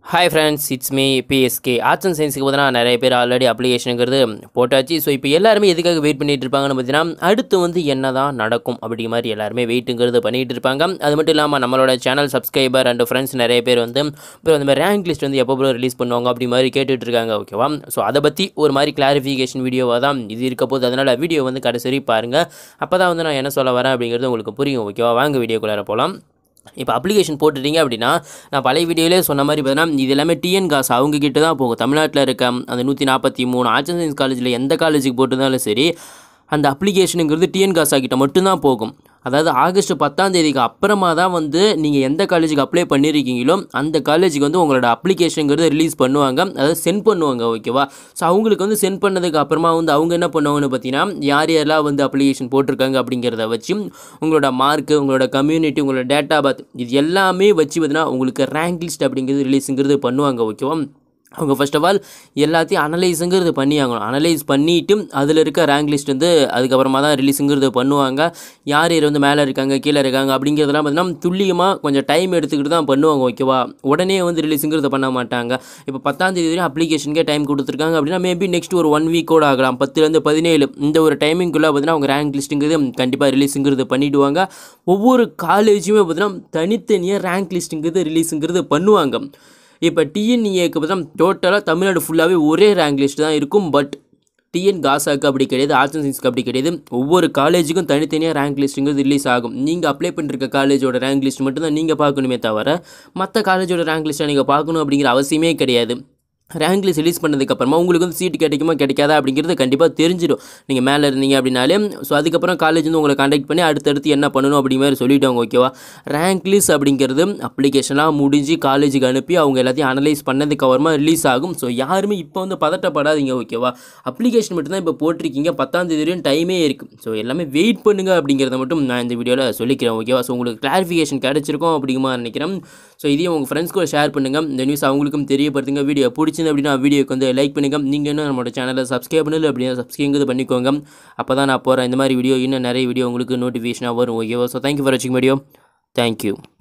hi friends it's me BSK arts and சயின்ஸுக்கு பார்த்தீங்கன்னா நிறைய பேர் ஆல்ரெடி அப்ளிகேஷனுங்கிறது போட்டாச்சு ஸோ இப்போ எல்லாருமே எதுக்காக வெயிட் பண்ணிட்டு இருப்பாங்கன்னு பார்த்தீங்கன்னா அடுத்து வந்து என்ன தான் நடக்கும் அப்படிங்கிற மாதிரி எல்லாருமே வெயிட்டுங்கிறது பண்ணிகிட்டு இருப்பாங்க அது மட்டும் இல்லாமல் நம்மளோட சேனல் சப்ஸ்கிரைபர் அண்ட் ஃப்ரெண்ட்ஸ் நிறைய பேர் வந்து இப்போ அந்த மாதிரி ரேங்க் லிஸ்ட் வந்து எப்போ ரிலீஸ் பண்ணுவாங்க அப்படி மாதிரி கேட்டுட்டு இருக்காங்க ஓகேவா ஸோ அதை பற்றி ஒரு மாதிரி கிளாரிஃபிகேஷன் வீடியோவாக தான் இது இருக்க போது அதனால் வீடியோ வந்து கடைசி வரை பாருங்கள் அப்போ தான் வந்து நான் என்ன சொல்ல வரேன் அப்படிங்கிறது உங்களுக்கு புரியும் ஓகேவா வாங்க வீடியோக்குள்ளார போகலாம் இப்போ அப்ளிகேஷன் போட்டுட்டீங்க அப்படின்னா நான் பழைய வீடியோவிலே சொன்ன மாதிரி பார்த்தீங்கன்னா இது எல்லாமே டிஎன் காசு அவங்க கிட்ட தான் போகும் தமிழ்நாட்டில் இருக்க அந்த நூற்றி நாற்பத்தி மூணு ஆர்ட்ஸ் அண்ட் சயின்ஸ் காலேஜில் எந்த காலேஜுக்கு போட்டிருந்தாலும் சரி அந்த அப்ளிகேஷனுங்கிறது டிஎன் காசா கிட்ட மட்டும்தான் போகும் அதாவது ஆகஸ்ட் பத்தாம் தேதிக்கு அப்புறமா தான் வந்து நீங்கள் எந்த காலேஜுக்கு அப்ளை பண்ணியிருக்கீங்களோ அந்த காலேஜுக்கு வந்து உங்களோட அப்ளிகேஷனுங்கிறது ரிலீஸ் பண்ணுவாங்க அதாவது சென்ட் பண்ணுவாங்க ஓகேவா ஸோ அவங்களுக்கு வந்து சென்ட் பண்ணதுக்கு அப்புறமா வந்து அவங்க என்ன பண்ணுவாங்கன்னு பார்த்தீங்கன்னா யார் யாரெல்லாம் வந்து அப்ளிகேஷன் போட்டிருக்காங்க அப்படிங்கிறத வச்சு உங்களோட மார்க்கு உங்களோட கம்யூனிட்டி உங்களோட டேட்டா பர்த் இது எல்லாமே வச்சு பார்த்தீங்கன்னா உங்களுக்கு ரேங்க் லிஸ்ட் அப்படிங்கிறது ரிலீஸுங்கிறது பண்ணுவாங்க ஓகேவா அவங்க ஃபர்ஸ்ட் ஆஃப் ஆல் எல்லாத்தையும் அனலைஸுங்கிறது பண்ணி ஆகணும் அனலைஸ் பண்ணிவிட்டு அதில் இருக்க ரேங்க் லிஸ்ட் வந்து அதுக்கப்புறமா தான் ரிலீஸுங்கிறது பண்ணுவாங்க யார் யார் வந்து மேலே இருக்காங்க கீழே இருக்காங்க அப்படிங்கிறதெல்லாம் பார்த்தீங்கன்னா துல்லியமாக கொஞ்சம் டைம் எடுத்துக்கிட்டு தான் பண்ணுவாங்க ஓகேவா உடனே வந்து ரிலீஸுங்கிறது பண்ண மாட்டாங்க இப்போ பத்தாம் தேதி வரையும் அப்ளிகேஷனுக்கே டைம் கொடுத்துருக்காங்க அப்படின்னா மேபி நெக்ஸ்ட் ஒரு ஒன் வீக்கோட ஆகலாம் பத்துலேருந்து பதினேழு இந்த ஒரு டைமிங்குள்ளே பார்த்தீங்கன்னா அவங்க ரேங்க் லிஸ்ட்டுங்கிறது கண்டிப்பாக ரிலீஸுங்கிறது பண்ணிவிடுவாங்க ஒவ்வொரு காலேஜுமே பார்த்தீங்கன்னா தனித்தனியாக ரேங்க் லிஸ்ட்டுங்கிறது ரிலீஸுங்கிறது பண்ணுவாங்க இப்போ டிஎன்இஏக்கு பார்த்தா டோட்டலாக தமிழ்நாடு ஃபுல்லாகவே ஒரே ரேங்க் லிஸ்ட் தான் இருக்கும் பட் டிஎன் காசாக்கு அப்படி கிடையாது ஆர்ட்ஸ் அண்ட் சயின்ஸ்க்கு அப்படி கிடையாது ஒவ்வொரு காலேஜுக்கும் தனித்தனியாக ரேங்க் லிஸ்ட்டுங்கிறது ரிலீஸ் ஆகும் நீங்கள் அப்ளை பண்ணிருக்க காலேஜோட ரேங்க் லிஸ்ட் மட்டும் தான் நீங்கள் பார்க்கணுமே தவிர மற்ற காலேஜோட ரேங்க் லிஸ்ட்டை நீங்கள் பார்க்கணும் அப்படிங்கிற அவசியமே கிடையாது ரேங்க் லிஸ்ட் ரிலீஸ் பண்ணதுக்கப்புறமா உங்களுக்கு வந்து சீட்டு கிடைக்குமா கிடைக்காதா அப்படிங்கிறது கண்டிப்பாக தெரிஞ்சிடும் நீங்கள் மேலே இருந்தீங்க அப்படின்னாலே ஸோ அதுக்கப்புறம் காலேஜ் வந்து உங்களை காண்டாக்ட் பண்ணி அடுத்தடுத்து என்ன பண்ணணும் அப்படிங்கிற மாதிரி சொல்லிவிட்டாங்க ஓகேவா ரேங்க் லிஸ்ட் அப்படிங்கிறது அப்ளிகேஷனாக முடிஞ்சு காலேஜுக்கு அனுப்பி அவங்க எல்லாத்தையும் அனலைஸ் பண்ணதுக்கு அப்புறமா ரிலீஸ் ஆகும் ஸோ யாருமே இப்போ வந்து பதட்டப்படாதீங்க ஓகேவா அப்ளிகேஷன் மட்டும் தான் இப்போ போட்டிருக்கீங்க பத்தாம் தேதி வரையும் டைமே இருக்குது ஸோ எல்லாமே வெயிட் பண்ணுங்க அப்படிங்கிறத மட்டும் நான் இந்த வீடியோவில் சொல்லிக்கிறேன் ஓகேவா ஸோ உங்களுக்கு கிளாரிஃபிகேஷன் கிடச்சிருக்கும் அப்படிங்கிற மாதிரி நினைக்கிறேன் ஸோ இதையும் உங்கள் ஃப்ரெண்ட்ஸ் கூட ஷேர் பண்ணுங்கள் இந்த நியூஸ் அவங்களுக்கும் தெரியப்படுத்துங்க வீடியோ பிடிச்சிருந்து அப்படின்னா வீடியோக்கு வந்து லைக் பண்ணுங்கள் நீங்கள் இன்னும் நம்மளோட சேனலை சப்ஸ்கிரைப் பண்ணல அப்படின்னா சப்ஸ்கிரைப் பண்ணிக்கோங்க அப்போ தான் நான் போகிறேன் இந்த மாதிரி வீடியோ இன்னும் நிறைய வீடியோ உங்களுக்கு நோட்டிஃபிகேஷனாக வரும் ஓகேவா ஸோ தேங்க்யூ ஃபார் வாட்சிங் வீடியோ தேங்க்யூ